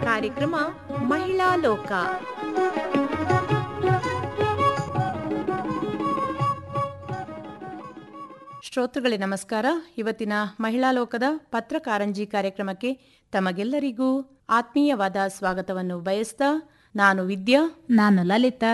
ಕಾರ್ಯಕ್ರಮ ಮಹಿಳಾ ಲೋಕ ಶ್ರೋತೃಗಳೇ ನಮಸ್ಕಾರ ಇವತ್ತಿನ ಮಹಿಳಾ ಲೋಕದ ಪತ್ರಕಾರಂಜಿ ಕಾರ್ಯಕ್ರಮಕ್ಕೆ ತಮಗೆಲ್ಲರಿಗೂ ಆತ್ಮೀಯವಾದ ಸ್ವಾಗತವನ್ನು ಬಯಸ್ತಾ ನಾನು ವಿದ್ಯಾ ನಾನು ಲಲಿತಾ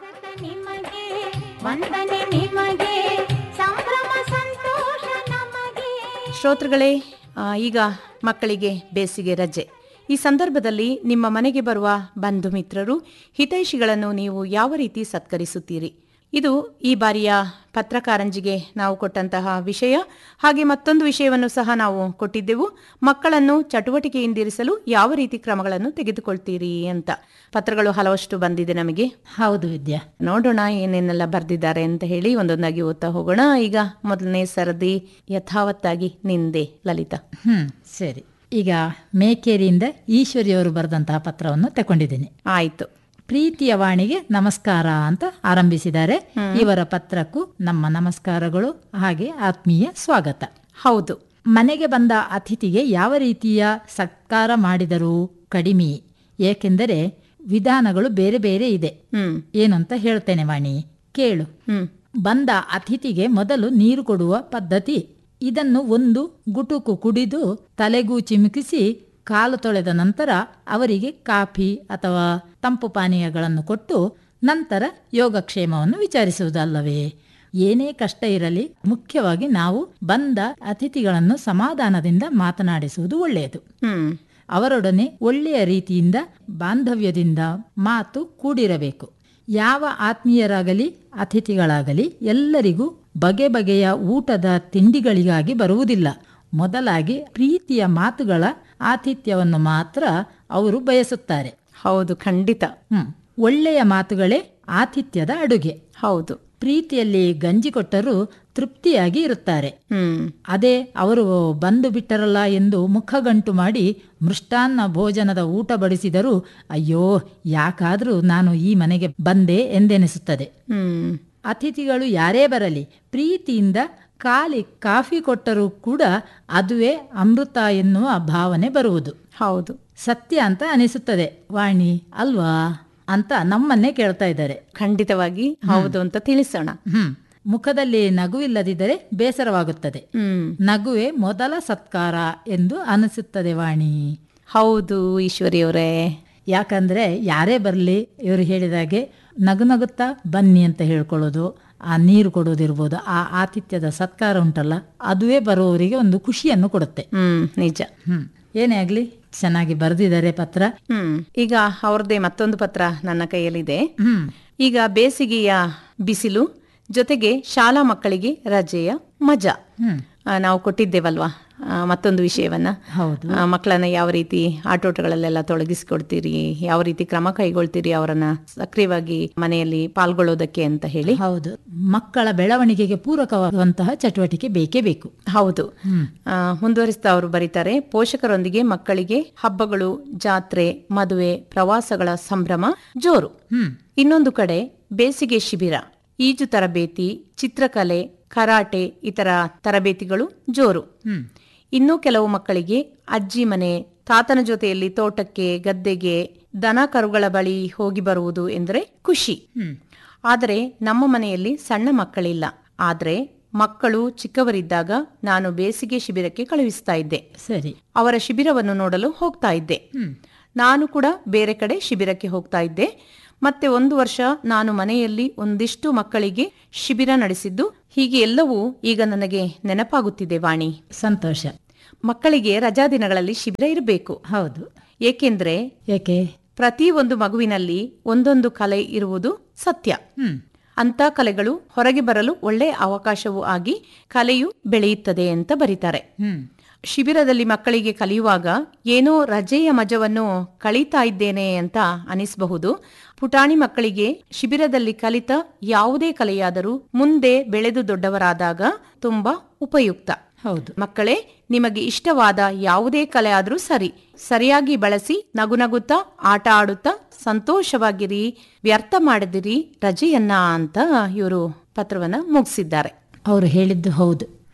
ನಿಮಗೆ ವಂದನೆ ನಿಮಗೆ ಸಂಭ್ರಮ ಸಂತೋಷ ನಮಗೆ ಶ್ರೋತೃಗಳೇ ಆ, ಈಗ ಮಕ್ಕಳಿಗೆ ಬೇಸಿಗೆ ರಜೆ ಈ ಸಂದರ್ಭದಲ್ಲಿ ನಿಮ್ಮ ಮನೆಗೆ ಬರುವ ಬಂಧು ಮಿತ್ರರು ಹಿತೈಷಿಗಳನ್ನು ನೀವು ಯಾವ ರೀತಿ ಸತ್ಕರಿಸುತ್ತೀರಿ ಇದು ಈ ಬಾರಿಯ ಪತ್ರಕಾರಂಜಿಗೆ ನಾವು ಕೊಟ್ಟಂತಹ ವಿಷಯ ಹಾಗೆ ಮತ್ತೊಂದು ವಿಷಯವನ್ನು ಸಹ ನಾವು ಕೊಟ್ಟಿದ್ದೆವು ಮಕ್ಕಳನ್ನು ಚಟುವಟಿಕೆಯಿಂದಿರಿಸಲು ಯಾವ ರೀತಿ ಕ್ರಮಗಳನ್ನು ತೆಗೆದುಕೊಳ್ತೀರಿ ಅಂತ ಪತ್ರಗಳು ಹಲವಷ್ಟು ಬಂದಿದೆ ನಮಗೆ ಹೌದು ವಿದ್ಯಾ ನೋಡೋಣ ಏನೇನೆಲ್ಲ ಬರೆದಿದ್ದಾರೆ ಅಂತ ಹೇಳಿ ಒಂದೊಂದಾಗಿ ಓದ್ತಾ ಹೋಗೋಣ ಈಗ ಮೊದಲನೇ ಸರದಿ ಯಥಾವತ್ತಾಗಿ ನಿಂದೆ ಲಲಿತಾ ಹ್ಮ್ ಸರಿ ಈಗ ಮೇಕೇರಿಯಿಂದ ಈಶ್ವರಿಯವರು ಬರೆದಂತಹ ಪತ್ರವನ್ನು ತಗೊಂಡಿದ್ದೀನಿ ಆಯ್ತು ಪ್ರೀತಿಯ ವಾಣಿಗೆ ನಮಸ್ಕಾರ ಅಂತ ಆರಂಭಿಸಿದ್ದಾರೆ ಇವರ ಪತ್ರಕ್ಕೂ ನಮ್ಮ ನಮಸ್ಕಾರಗಳು ಹಾಗೆ ಆತ್ಮೀಯ ಸ್ವಾಗತ ಹೌದು ಮನೆಗೆ ಬಂದ ಅತಿಥಿಗೆ ಯಾವ ರೀತಿಯ ಸತ್ಕಾರ ಮಾಡಿದರೂ ಕಡಿಮೆ ಏಕೆಂದರೆ ವಿಧಾನಗಳು ಬೇರೆ ಬೇರೆ ಇದೆ ಹ್ಮ್ ಏನು ಅಂತ ಹೇಳ್ತೇನೆ ವಾಣಿ ಕೇಳು ಹ್ಮ್ ಬಂದ ಅತಿಥಿಗೆ ಮೊದಲು ನೀರು ಕೊಡುವ ಪದ್ಧತಿ ಇದನ್ನು ಒಂದು ಗುಟುಕು ಕುಡಿದು ತಲೆಗೂ ಚಿಮುಕಿಸಿ ಕಾಲು ತೊಳೆದ ನಂತರ ಅವರಿಗೆ ಕಾಫಿ ಅಥವಾ ತಂಪು ಪಾನೀಯಗಳನ್ನು ಕೊಟ್ಟು ನಂತರ ಯೋಗಕ್ಷೇಮವನ್ನು ವಿಚಾರಿಸುವುದಲ್ಲವೇ ಏನೇ ಕಷ್ಟ ಇರಲಿ ಮುಖ್ಯವಾಗಿ ನಾವು ಬಂದ ಅತಿಥಿಗಳನ್ನು ಸಮಾಧಾನದಿಂದ ಮಾತನಾಡಿಸುವುದು ಒಳ್ಳೆಯದು ಹ್ಮ್ ಅವರೊಡನೆ ಒಳ್ಳೆಯ ರೀತಿಯಿಂದ ಬಾಂಧವ್ಯದಿಂದ ಮಾತು ಕೂಡಿರಬೇಕು ಯಾವ ಆತ್ಮೀಯರಾಗಲಿ ಅತಿಥಿಗಳಾಗಲಿ ಎಲ್ಲರಿಗೂ ಬಗೆ ಬಗೆಯ ಊಟದ ತಿಂಡಿಗಳಿಗಾಗಿ ಬರುವುದಿಲ್ಲ ಮೊದಲಾಗಿ ಪ್ರೀತಿಯ ಮಾತುಗಳ ಆತಿಥ್ಯವನ್ನು ಮಾತ್ರ ಅವರು ಬಯಸುತ್ತಾರೆ ಹೌದು ಖಂಡಿತ ಹ್ಮ್ ಒಳ್ಳೆಯ ಮಾತುಗಳೇ ಆತಿಥ್ಯದ ಅಡುಗೆ ಹೌದು ಪ್ರೀತಿಯಲ್ಲಿ ಗಂಜಿ ಕೊಟ್ಟರೂ ತೃಪ್ತಿಯಾಗಿ ಇರುತ್ತಾರೆ ಹ್ಮ್ ಅದೇ ಅವರು ಬಂದು ಬಿಟ್ಟರಲ್ಲ ಎಂದು ಮುಖಗಂಟು ಮಾಡಿ ಮೃಷ್ಟಾನ್ನ ಭೋಜನದ ಊಟ ಬಡಿಸಿದರೂ ಅಯ್ಯೋ ಯಾಕಾದರೂ ನಾನು ಈ ಮನೆಗೆ ಬಂದೆ ಎಂದೆನಿಸುತ್ತದೆ ಹ್ಮ್ ಅತಿಥಿಗಳು ಯಾರೇ ಬರಲಿ ಪ್ರೀತಿಯಿಂದ ಖಾಲಿ ಕಾಫಿ ಕೊಟ್ಟರೂ ಕೂಡ ಅದುವೇ ಅಮೃತ ಎನ್ನುವ ಭಾವನೆ ಬರುವುದು ಹೌದು ಸತ್ಯ ಅಂತ ಅನಿಸುತ್ತದೆ ವಾಣಿ ಅಲ್ವಾ ಅಂತ ನಮ್ಮನ್ನೇ ಕೇಳ್ತಾ ಇದ್ದಾರೆ ಖಂಡಿತವಾಗಿ ಹೌದು ಅಂತ ತಿಳಿಸೋಣ ಹ್ಮ್ ಮುಖದಲ್ಲಿ ನಗುವಿಲ್ಲದಿದ್ದರೆ ಬೇಸರವಾಗುತ್ತದೆ ಹ್ಮ್ ನಗುವೆ ಮೊದಲ ಸತ್ಕಾರ ಎಂದು ಅನಿಸುತ್ತದೆ ವಾಣಿ ಹೌದು ಈಶ್ವರಿಯವರೇ ಯಾಕಂದ್ರೆ ಯಾರೇ ಬರಲಿ ಇವರು ಹೇಳಿದಾಗೆ ನಗು ನಗುತ್ತಾ ಬನ್ನಿ ಅಂತ ಹೇಳ್ಕೊಳ್ಳೋದು ಆ ನೀರು ಕೊಡೋದಿರ್ಬೋದು ಆ ಆತಿಥ್ಯದ ಸತ್ಕಾರ ಉಂಟಲ್ಲ ಅದುವೇ ಬರುವವರಿಗೆ ಒಂದು ಖುಷಿಯನ್ನು ಕೊಡುತ್ತೆ ಹ್ಮ್ ನಿಜ ಹ್ಮ್ ಏನೇ ಆಗ್ಲಿ ಚೆನ್ನಾಗಿ ಬರೆದಿದ್ದಾರೆ ಪತ್ರ ಹ್ಮ್ ಈಗ ಅವ್ರದ್ದೇ ಮತ್ತೊಂದು ಪತ್ರ ನನ್ನ ಕೈಯಲ್ಲಿದೆ ಹ್ಮ್ ಈಗ ಬೇಸಿಗೆಯ ಬಿಸಿಲು ಜೊತೆಗೆ ಶಾಲಾ ಮಕ್ಕಳಿಗೆ ರಜೆಯ ಮಜಾ ಹ್ಮ್ ಆ, ನಾವು ಕೊಟ್ಟಿದ್ದೇವಲ್ವಾ ಆ, ಮತ್ತೊಂದು ವಿಷಯವನ್ನ ಹೌದು ಆ, ಮಕ್ಕಳನ್ನ ಯಾವ ರೀತಿ ಆಟೋಟಗಳಲ್ಲೆಲ್ಲ ತೊಡಗಿಸಿಕೊಡ್ತೀರಿ ಯಾವ ರೀತಿ ಕ್ರಮ ಕೈಗೊಳ್ತೀರಿ ಅವರನ್ನ ಸಕ್ರಿಯವಾಗಿ ಮನೆಯಲ್ಲಿ ಪಾಲ್ಗೊಳ್ಳೋದಕ್ಕೆ ಅಂತ ಹೇಳಿ ಹೌದು ಮಕ್ಕಳ ಬೆಳವಣಿಗೆಗೆ ಪೂರಕವಾಗುವಂತಹ ಚಟುವಟಿಕೆ ಬೇಕೇ ಬೇಕು ಹೌದು ಹ್ಮ್ ಆ, ಮುಂದುವರಿಸ್ತಾ ಅವರು ಬರೀತಾರೆ ಪೋಷಕರೊಂದಿಗೆ ಮಕ್ಕಳಿಗೆ ಹಬ್ಬಗಳು ಜಾತ್ರೆ ಮದುವೆ ಪ್ರವಾಸಗಳ ಸಂಭ್ರಮ ಜೋರು ಹ್ಮ್ ಇನ್ನೊಂದು ಕಡೆ ಬೇಸಿಗೆ ಶಿಬಿರ ಈಜು ತರಬೇತಿ ಚಿತ್ರಕಲೆ ಕರಾಟೆ ಇತರ ತರಬೇತಿಗಳು ಜೋರು ಹ್ಮ್ ಇನ್ನು ಕೆಲವು ಮಕ್ಕಳಿಗೆ ಅಜ್ಜಿ ಮನೆ ತಾತನ ಜೊತೆಯಲ್ಲಿ ತೋಟಕ್ಕೆ ಗದ್ದೆಗೆ ದನ ಕರುಗಳ ಬಳಿ ಹೋಗಿ ಬರುವುದು ಎಂದರೆ ಖುಷಿ ಹ್ಮ್ ಆದರೆ ನಮ್ಮ ಮನೆಯಲ್ಲಿ ಸಣ್ಣ ಮಕ್ಕಳಿಲ್ಲ ಆದ್ರೆ ಮಕ್ಕಳು ಚಿಕ್ಕವರಿದ್ದಾಗ ನಾನು ಬೇಸಿಗೆ ಶಿಬಿರಕ್ಕೆ ಕಳುಹಿಸ್ತಾ ಇದ್ದೆ ಸರಿ ಅವರ ಶಿಬಿರವನ್ನು ನೋಡಲು ಹೋಗ್ತಾ ಇದ್ದೆ ಹ್ಮ್ ನಾನು ಕೂಡ ಬೇರೆ ಕಡೆ ಶಿಬಿರಕ್ಕೆ ಹೋಗ್ತಾ ಇದ್ದೆ ಮತ್ತೆ ಒಂದು ವರ್ಷ ನಾನು ಮನೆಯಲ್ಲಿ ಒಂದಿಷ್ಟು ಮಕ್ಕಳಿಗೆ ಶಿಬಿರ ನಡೆಸಿದ್ದು ಹೀಗೆ ಎಲ್ಲವೂ ಈಗ ನನಗೆ ನೆನಪಾಗುತ್ತಿದೆ ವಾಣಿ ಸಂತೋಷ ಮಕ್ಕಳಿಗೆ ರಜಾ ದಿನಗಳಲ್ಲಿ ಶಿಬಿರ ಇರಬೇಕು ಹೌದು ಏಕೆಂದ್ರೆ ಏಕೆ ಪ್ರತಿ ಒಂದು ಮಗುವಿನಲ್ಲಿ ಒಂದೊಂದು ಕಲೆ ಇರುವುದು ಸತ್ಯ ಹ್ಮ್ ಅಂತ ಕಲೆಗಳು ಹೊರಗೆ ಬರಲು ಒಳ್ಳೆಯ ಅವಕಾಶವೂ ಆಗಿ ಕಲೆಯು ಬೆಳೆಯುತ್ತದೆ ಅಂತ ಬರೀತಾರೆ ಹ್ಮ್ ಶಿಬಿರದಲ್ಲಿ ಮಕ್ಕಳಿಗೆ ಕಲಿಯುವಾಗ ಏನೋ ರಜೆಯ ಮಜವನ್ನು ಕಳೀತಾ ಇದ್ದೇನೆ ಅಂತ ಅನಿಸಬಹುದು ಪುಟಾಣಿ ಮಕ್ಕಳಿಗೆ ಶಿಬಿರದಲ್ಲಿ ಕಲಿತ ಯಾವುದೇ ಕಲೆಯಾದರೂ ಮುಂದೆ ಬೆಳೆದು ದೊಡ್ಡವರಾದಾಗ ತುಂಬಾ ಉಪಯುಕ್ತ ಹೌದು ಮಕ್ಕಳೇ ನಿಮಗೆ ಇಷ್ಟವಾದ ಯಾವುದೇ ಕಲೆ ಆದ್ರೂ ಸರಿ ಸರಿಯಾಗಿ ಬಳಸಿ ನಗುನಗುತ್ತಾ ಆಟ ಆಡುತ್ತಾ ಸಂತೋಷವಾಗಿರಿ ವ್ಯರ್ಥ ಮಾಡದಿರಿ ರಜೆಯನ್ನ ಅಂತ ಇವರು ಪತ್ರವನ್ನ ಮುಗಿಸಿದ್ದಾರೆ ಅವರು ಹೇಳಿದ್ದು ಹೌದು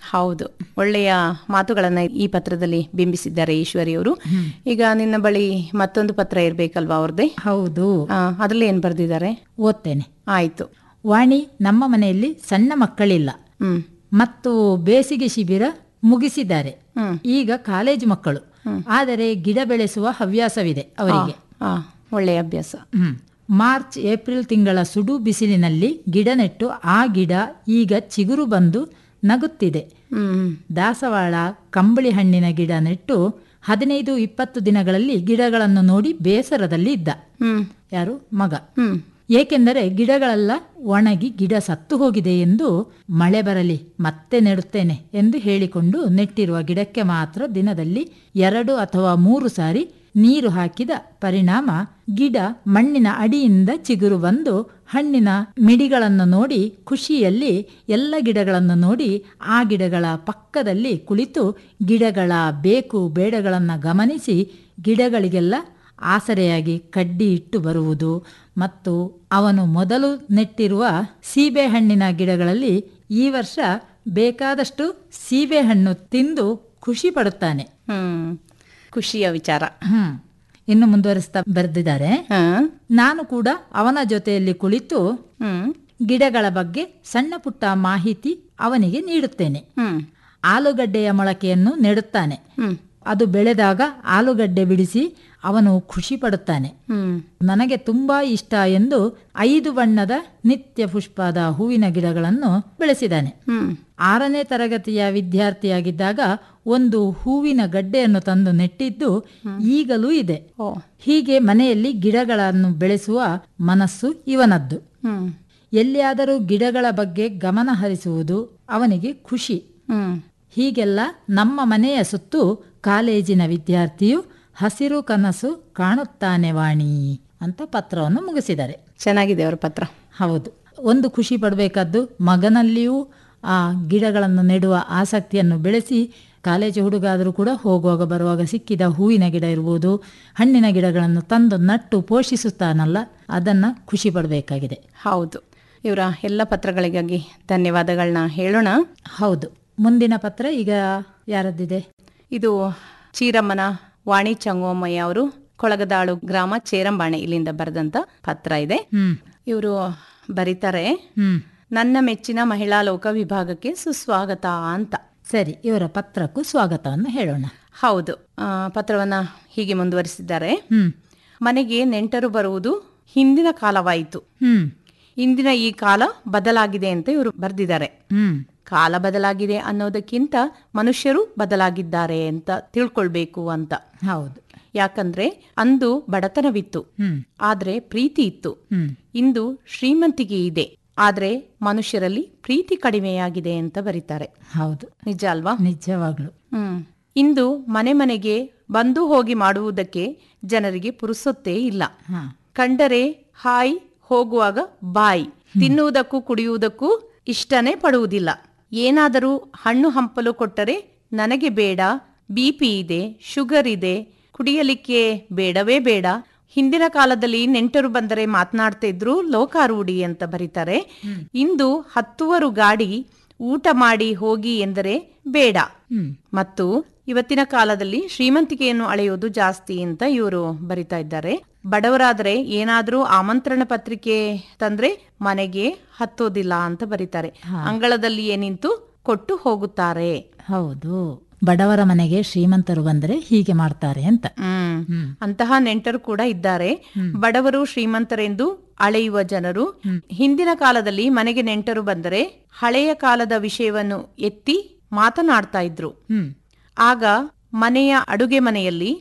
ಹೌದು ಒಳ್ಳೆಯ ಮಾತುಗಳನ್ನ ಈ ಪತ್ರದಲ್ಲಿ ಬಿಂಬಿಸಿದ್ದಾರೆ ಈಶ್ವರಿಯವರು ಈಗ ನಿನ್ನ ಬಳಿ ಮತ್ತೊಂದು ಪತ್ರ ಇರ್ಬೇಕಲ್ವಾ ಅವ್ರದ್ದೇ ಹೌದು ಆ, ಅದ್ರಲ್ಲಿ ಏನ್ ಬರ್ದಿದ್ದಾರೆ ಓದ್ತೇನೆ ಆಯ್ತು ವಾಣಿ ನಮ್ಮ ಮನೆಯಲ್ಲಿ ಸಣ್ಣ ಮಕ್ಕಳಿಲ್ಲ ಹ್ಮ್ ಮತ್ತು ಬೇಸಿಗೆ ಶಿಬಿರ ಮುಗಿಸಿದ್ದಾರೆ ಹ್ಮ್. ಈಗ ಕಾಲೇಜು ಮಕ್ಕಳು ಆದರೆ ಗಿಡ ಬೆಳೆಸುವ ಹವ್ಯಾಸವಿದೆ ಅವರಿಗೆ ಆ, ಒಳ್ಳೆಯ ಅಭ್ಯಾಸ ಹ್ಮ್. ಮಾರ್ಚ್ ಏಪ್ರಿಲ್ ತಿಂಗಳ ಸುಡು ಬಿಸಿಲಿನಲ್ಲಿ ಗಿಡ ನೆಟ್ಟು ಆ ಗಿಡ ಈಗ ಚಿಗುರು ಬಂದು ನಗುತ್ತಿದೆ ಹ್ಮ್ ದಾಸವಾಳ ಕಂಬಳಿ ಹಣ್ಣಿನ ಗಿಡ ನೆಟ್ಟು ಹದಿನೈದು ಇಪ್ಪತ್ತು ದಿನಗಳಲ್ಲಿ ಗಿಡಗಳನ್ನು ನೋಡಿ ಬೇಸರದಲ್ಲಿ ಇದ್ದ ಹ್ಮ್ ಯಾರು ಮಗ ಹ್ಮ್ ಏಕೆಂದರೆ ಗಿಡಗಳೆಲ್ಲ ಒಣಗಿ ಗಿಡ ಸತ್ತು ಹೋಗಿದೆ ಎಂದು ಮಳೆ ಬರಲಿ ಮತ್ತೆ ನೆಡುತ್ತೇನೆ ಎಂದು ಹೇಳಿಕೊಂಡು ನೆಟ್ಟಿರುವ ಗಿಡಕ್ಕೆ ಮಾತ್ರ ದಿನದಲ್ಲಿ ಎರಡು ಅಥವಾ ಮೂರು ಸಾರಿ ನೀರು ಹಾಕಿದ ಪರಿಣಾಮ ಗಿಡ ಮಣ್ಣಿನ ಅಡಿಯಿಂದ ಚಿಗುರು ಬಂದು ಹಣ್ಣಿನ ಮಿಡಿಗಳನ್ನು ನೋಡಿ ಖುಷಿಯಲ್ಲಿ ಎಲ್ಲ ಗಿಡಗಳನ್ನು ನೋಡಿ ಆ ಗಿಡಗಳ ಪಕ್ಕದಲ್ಲಿ ಕುಳಿತು ಗಿಡಗಳ ಬೇಕು ಬೇಡಗಳನ್ನು ಗಮನಿಸಿ ಗಿಡಗಳಿಗೆಲ್ಲ ಆಸರೆಯಾಗಿ ಕಡ್ಡಿ ಇಟ್ಟು ಬರುವುದು ಮತ್ತು ಅವನು ಮೊದಲು ನೆಟ್ಟಿರುವ ಸೀಬೆಹಣ್ಣಿನ ಗಿಡಗಳಲ್ಲಿ ಈ ವರ್ಷ ಬೇಕಾದಷ್ಟು ಸೀಬೆಹಣ್ಣು ತಿಂದು ಖುಷಿ ಪಡುತ್ತಾನೆ ಹ್ಮ್ ಖುಷಿಯ ವಿಚಾರ ಹ್ಮ್ ಇನ್ನು ಮುಂದುವರಿಸ್ತಾ ಬರೆದಿದ್ದಾರೆ ಹಾ ನಾನು ಕೂಡ ಅವನ ಜೊತೆಯಲ್ಲಿ ಕುಳಿತು ಹ್ಮ್ ಗಿಡಗಳ ಬಗ್ಗೆ ಸಣ್ಣ ಪುಟ್ಟ ಮಾಹಿತಿ ಅವನಿಗೆ ನೀಡುತ್ತೇನೆ ಹ್ಮ್ ಆಲೂಗಡ್ಡೆಯ ಮೊಳಕೆಯನ್ನು ನೆಡುತ್ತಾನೆ ಹ್ಮ್ ಅದು ಬೆಳೆದಾಗ ಆಲೂಗಡ್ಡೆ ಬಿಡಿಸಿ ಅವನು ಖುಷಿ ಪಡುತ್ತಾನೆ ಹ್ಮ್ ನನಗೆ ತುಂಬಾ ಇಷ್ಟ ಎಂದು ಐದು ಬಣ್ಣದ ನಿತ್ಯ ಪುಷ್ಪದ ಹೂವಿನ ಗಿಡಗಳನ್ನು ಬೆಳೆಸಿದ್ದಾನೆ ಹ್ಮ್ ಆರನೇ ತರಗತಿಯ ವಿದ್ಯಾರ್ಥಿಯಾಗಿದ್ದಾಗ ಒಂದು ಹೂವಿನ ಗಡ್ಡೆಯನ್ನು ತಂದು ನೆಟ್ಟಿದ್ದು ಈಗಲೂ ಇದೆ ಓ ಹೀಗೆ ಮನೆಯಲ್ಲಿ ಗಿಡಗಳನ್ನು ಬೆಳೆಸುವ ಮನಸ್ಸು ಇವನದ್ದು ಹ್ಮ್ ಎಲ್ಲಿಯಾದರೂ ಗಿಡಗಳ ಬಗ್ಗೆ ಗಮನ ಹರಿಸುವುದು ಅವನಿಗೆ ಖುಷಿ ಹ್ಮ್ ಹೀಗೆಲ್ಲ ನಮ್ಮ ಮನೆಯ ಸುತ್ತು ಕಾಲೇಜಿನ ವಿದ್ಯಾರ್ಥಿಯು ಹಸಿರು ಕನಸು ಕಾಣುತ್ತಾನೆ ವಾಣಿ ಅಂತ ಪತ್ರವನ್ನು ಮುಗಿಸಿದ್ದಾರೆ ಚೆನ್ನಾಗಿದೆ ಅವರ ಪತ್ರ ಹೌದು ಒಂದು ಖುಷಿ ಪಡಬೇಕಾದ್ದು ಮಗನಲ್ಲಿಯೂ ಆ ಗಿಡಗಳನ್ನು ನೆಡುವ ಆಸಕ್ತಿಯನ್ನು ಬೆಳೆಸಿ ಕಾಲೇಜು ಹುಡುಗ ಆದರೂ ಕೂಡ ಹೋಗುವಾಗ ಬರುವಾಗ ಸಿಕ್ಕಿದ ಹೂವಿನ ಗಿಡ ಇರ್ಬೋದು ಹಣ್ಣಿನ ಗಿಡಗಳನ್ನು ತಂದು ನಟ್ಟು ಪೋಷಿಸುತ್ತಾನಲ್ಲ ಅದನ್ನು ಖುಷಿ ಪಡಬೇಕಾಗಿದೆ ಹೌದು ಇವರ ಎಲ್ಲ ಪತ್ರಗಳಿಗಾಗಿ ಧನ್ಯವಾದಗಳನ್ನ ಹೇಳೋಣ ಹೌದು ಮುಂದಿನ ಪತ್ರ ಈಗ ಯಾರದ್ದಿದೆ ಇದು ಚೀರಮ್ಮನ ವಾಣಿ ಚಂಗೋಮಯ್ಯ ಅವರು ಕೊಳಗದಾಳು ಗ್ರಾಮ ಚೇರಂಬಾಣೆ ಇಲ್ಲಿಂದ ಬರೆದಂತ ಪತ್ರ ಇದೆ ಹ್ಮ್ ಇವರು ಬರೀತಾರೆ ಹ್ಮ್ ನನ್ನ ಮೆಚ್ಚಿನ ಮಹಿಳಾ ಲೋಕ ವಿಭಾಗಕ್ಕೆ ಸುಸ್ವಾಗತ ಅಂತ ಸರಿ ಇವರ ಪತ್ರಕ್ಕೂ ಸ್ವಾಗತವನ್ನು ಹೇಳೋಣ ಹೌದು ಆ, ಪತ್ರವನ್ನ ಹೀಗೆ ಮುಂದುವರಿಸಿದ್ದಾರೆ ಹ್ಮ್ ಮನೆಗೆ ನೆಂಟರು ಬರುವುದು ಹಿಂದಿನ ಕಾಲವಾಯಿತು ಹ್ಮ್ ಇಂದಿನ ಈ ಕಾಲ ಬದಲಾಗಿದೆ ಅಂತ ಇವರು ಬರೆದಿದ್ದಾರೆ ಹ್ಮ್ ಕಾಲ ಬದಲಾಗಿದೆ ಅನ್ನೋದಕ್ಕಿಂತ ಮನುಷ್ಯರು ಬದಲಾಗಿದ್ದಾರೆ ಅಂತ ತಿಳ್ಕೊಳ್ಬೇಕು ಅಂತ ಹೌದು ಯಾಕಂದ್ರೆ ಅಂದು ಬಡತನವಿತ್ತು ಹ್ಮ್ ಆದ್ರೆ ಪ್ರೀತಿ ಇತ್ತು ಹ್ಮ್ ಇಂದು ಶ್ರೀಮಂತಿಕೆ ಇದೆ ಆದ್ರೆ ಮನುಷ್ಯರಲ್ಲಿ ಪ್ರೀತಿ ಕಡಿಮೆಯಾಗಿದೆ ಅಂತ ಬರೀತಾರೆ ಹೌದು ನಿಜ ಅಲ್ವಾ ನಿಜವಾಗ್ಲು ಹ್ಮ್ ಇಂದು ಮನೆ ಮನೆಗೆ ಬಂದು ಹೋಗಿ ಮಾಡುವುದಕ್ಕೆ ಜನರಿಗೆ ಪುರುಸೊತ್ತೇ ಇಲ್ಲ ಹಾ ಕಂಡರೆ ಹಾಯ್ ಹೋಗುವಾಗ ಬಾಯ್ ತಿನ್ನುವುದಕ್ಕೂ ಕುಡಿಯುವುದಕ್ಕೂ ಇಷ್ಟನೇ ಪಡುವುದಿಲ್ಲ ಏನಾದರೂ ಹಣ್ಣು ಹಂಪಲು ಕೊಟ್ಟರೆ ನನಗೆ ಬೇಡ ಬಿಪಿ ಇದೆ ಶುಗರ್ ಇದೆ ಕುಡಿಯಲಿಕ್ಕೆ ಬೇಡವೇ ಬೇಡ ಹಿಂದಿನ ಕಾಲದಲ್ಲಿ ನೆಂಟರು ಬಂದರೆ ಮಾತನಾಡ್ತಾ ಇದ್ರು ಲೋಕಾರೂಢಿ ಅಂತ ಬರೀತಾರೆ ಇಂದು ಹತ್ತುವರು ಗಾಡಿ ಊಟ ಮಾಡಿ ಹೋಗಿ ಎಂದರೆ ಬೇಡ ಹ್ಮ್ ಮತ್ತು ಇವತ್ತಿನ ಕಾಲದಲ್ಲಿ ಶ್ರೀಮಂತಿಕೆಯನ್ನು ಅಳೆಯುವುದು ಜಾಸ್ತಿ ಅಂತ ಇವರು ಬರಿತಾ ಇದ್ದಾರೆ ಬಡವರಾದ್ರೆ ಏನಾದ್ರೂ ಆಮಂತ್ರಣ ಪತ್ರಿಕೆ ತಂದ್ರೆ ಮನೆಗೆ ಹತ್ತೋದಿಲ್ಲ ಅಂತ ಬರೀತಾರೆ ಅಂಗಳದಲ್ಲಿಯೇ ನಿಂತು ಕೊಟ್ಟು ಹೋಗುತ್ತಾರೆ ಹೌದು ಬಡವರ ಮನೆಗೆ ಶ್ರೀಮಂತರು ಬಂದರೆ ಹೀಗೆ ಮಾಡ್ತಾರೆ ಅಂತ ಹ್ಮ್ ಅಂತಹ ನೆಂಟರು ಕೂಡ ಇದ್ದಾರೆ ಬಡವರು ಶ್ರೀಮಂತರೆಂದು ಅಳೆಯುವ ಜನರು ಹಿಂದಿನ ಕಾಲದಲ್ಲಿ ಮನೆಗೆ ನೆಂಟರು ಬಂದರೆ ಹಳೆಯ ಕಾಲದ ವಿಷಯವನ್ನು ಎತ್ತಿ ಮಾತನಾಡ್ತಾ ಇದ್ರು ಹ್ಮ್ ಆಗ ಮನೆಯ ಅಡುಗೆ ಮನೆಯಲ್ಲಿ